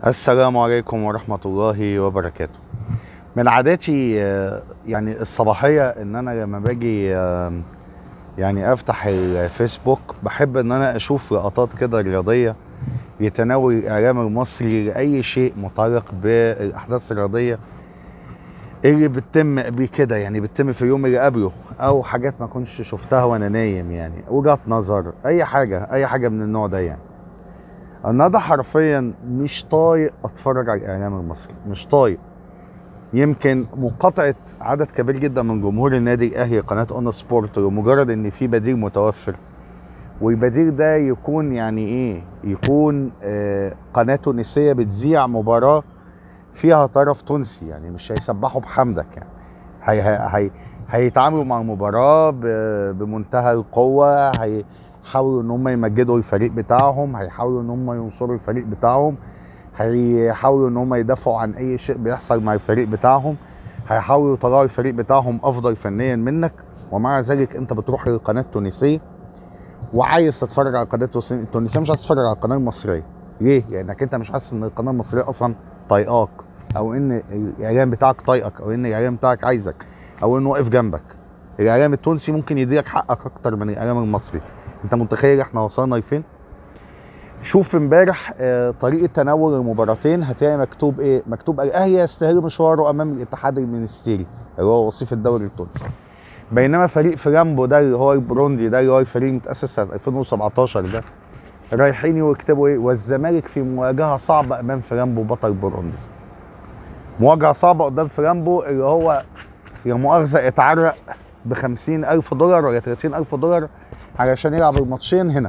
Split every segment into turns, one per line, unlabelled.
السلام عليكم ورحمة الله وبركاته من عاداتي آه، يعني الصباحية ان انا لما باجي آه، يعني افتح الفيسبوك بحب ان انا اشوف لقطات كده رياضية يتناول الاعلام المصري لاي شيء متعلق بالاحداث الرياضية اللي بتتم بكده يعني بتتم في اليوم اللي قبله او حاجات ما كنتش شفتها وانا نايم يعني وجهات نظر اي حاجة اي حاجة من النوع ده يعني النهارده حرفيا مش طايق اتفرج على الاعلام المصري مش طايق يمكن مقاطعه عدد كبير جدا من جمهور النادي الاهلي قناه اون سبورت لمجرد ان في بديل متوفر والبديل ده يكون يعني ايه يكون آه قناه تونسيه بتذيع مباراه فيها طرف تونسي يعني مش هيسبحوا بحمدك يعني هي هي هي هيتعاملوا مع المباراه ب- بمنتهى القوه هي حاولوا ان هم يمجدوا الفريق بتاعهم هيحاولوا ان هم ينصروا الفريق بتاعهم هيحاولوا ان هم يدافعوا عن اي شيء بيحصل مع الفريق بتاعهم هيحاولوا يطلعوا الفريق بتاعهم افضل فنيا منك ومع ذلك انت بتروح للقناه التونسيه وعايز تتفرج على القناه التونسية- التونسيه مش عايز تتفرج على القناه المصريه ليه؟ لانك انت مش حاسس ان القناه المصريه اصلا طايقاك او ان الاعلام بتاعك طايقك او ان الاعلام بتاعك عايزك او انه واقف جنبك الاعلام التونسي ممكن يديلك حقك اكتر من الاعلام المصري انت متخيل احنا وصلنا لفين شوف امبارح آه، طريقه تناول المباراتين هتلاقي مكتوب ايه مكتوب الاهلي يستهل مشواره امام الاتحاد المنستيري اللي هو وصيف الدوري التونسي بينما فريق فرامبو ده اللي هو البروندي ده اللي هو الفريق اللي متاسس سنه 2017 ده رايحين يكتبوا ايه والزمالك في مواجهه صعبه امام فرامبو بطل بوروندي مواجهه صعبه قدام فرامبو اللي هو لا مؤاخذه اتعرق ب ألف دولار ولا 30000 دولار علشان يلعب الماتشين هنا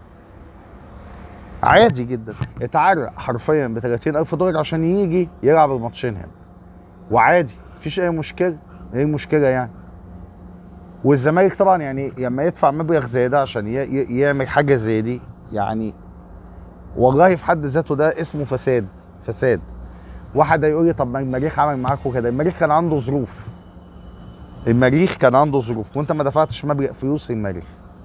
عادي جدا اتعرق حرفيا ب ألف دولار عشان يجي يلعب الماتشين هنا وعادي مفيش اي مشكله ايه المشكله يعني والزمالك طبعا يعني لما يدفع مبلغ زي ده عشان ي- ي- يعمل حاجه زي دي يعني والله في حد ذاته ده اسمه فساد فساد واحد هيقول لي طب ما المريخ عمل معاكم كده المريخ كان عنده ظروف المريخ كان عنده ظروف وانت ما دفعتش مبلغ فلوس المريخ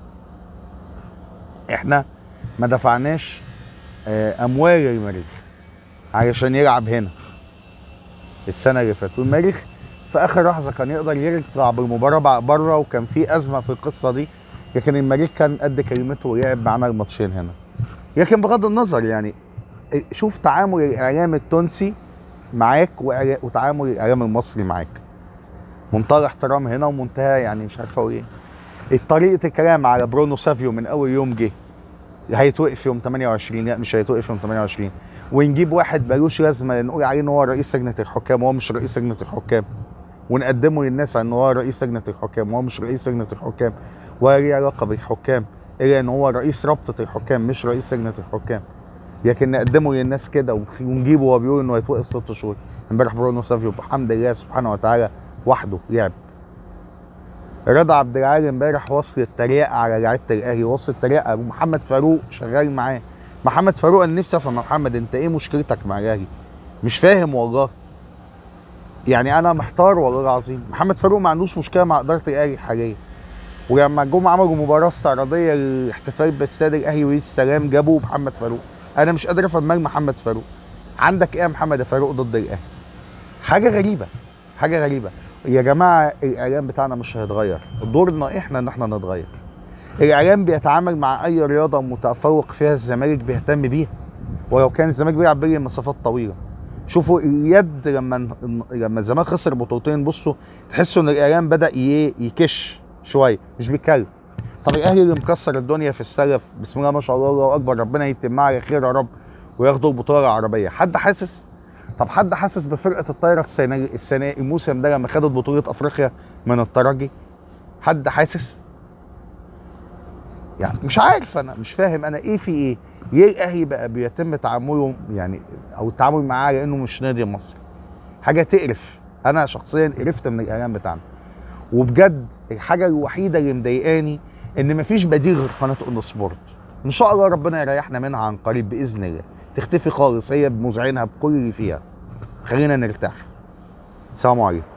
احنا ما دفعناش آه، اموال المريخ علشان يلعب هنا السنه اللي فاتت والمريخ في اخر لحظه كان يقدر يطلع بالمباراه بره وكان في ازمه في القصه دي لكن المريخ كان قد كلمته ولعب معانا الماتشين هنا لكن بغض النظر يعني شوف تعامل الاعلام التونسي معاك وإعلا- وتعامل الاعلام المصري معاك منتهى الاحترام هنا ومنتهى يعني مش عارف اقول ايه طريقه الكلام على برونو سافيو من اول يوم جه هيتوقف يوم 28 لا مش هيتوقف يوم 28 ونجيب واحد ملوش لازمه نقول عليه ان هو رئيس لجنه الحكام وهو مش رئيس لجنه الحكام ونقدمه للناس على ان هو رئيس لجنه الحكام وهو مش رئيس لجنه الحكام ولا ليه علاقه بالحكام الا ان هو رئيس رابطه الحكام مش رئيس لجنه الحكام لكن نقدمه للناس كده ونجيبه وهو بيقول انه هيتوقف ست شهور امبارح برونو سافيو بحمد الله سبحانه وتعالى وحده لعب رضا عبد العال امبارح وصل التريقه على لعيبه الاهلي وصل التريقه ومحمد فاروق شغال معاه محمد فاروق انا نفسي افهم يا محمد انت ايه مشكلتك مع الاهلي مش فاهم والله يعني انا محتار والله العظيم محمد فاروق ما عندوش مشكله مع اداره الاهلي حاليا ولما جم عملوا مباراه استعراضيه للاحتفال باستاد الاهلي والسلام جابوا محمد فاروق انا مش قادر افهم مال محمد فاروق عندك ايه يا محمد يا فاروق ضد الاهلي حاجه غريبه حاجه غريبه يا جماعه الاعلام بتاعنا مش هيتغير دورنا احنا ان احنا نتغير الاعلام بيتعامل مع اي رياضه متفوق فيها الزمالك بيهتم بيها ولو كان الزمالك بيلعب بيجري مسافات طويله شوفوا اليد لما لما الزمالك خسر بطولتين بصوا تحسوا ان الاعلام بدا ي- يكش شويه مش بيتكلم طب الاهلي اللي مكسر الدنيا في السلف بسم الله ما شاء الله الله اكبر ربنا يتمها على خير يا رب وياخدوا البطوله العربيه حد حاسس طب حد حاسس بفرقه الطايره السنه السنه الموسم ده لما خدت بطوله افريقيا من الترجي حد حاسس يعني مش عارف انا مش فاهم انا ايه في ايه ليه الاهلي بقى بيتم تعامله يعني او التعامل معاه لانه مش نادي مصري حاجه تقرف انا شخصيا قرفت من الاعلام بتاعنا وبجد الحاجه الوحيده اللي مضايقاني ان مفيش بديل غير قناه اون سبورت ان شاء الله ربنا يريحنا منها عن قريب باذن الله تختفي خالص هي بمذيعينها بكل اللي فيها خلينا نرتاح السلام عليكم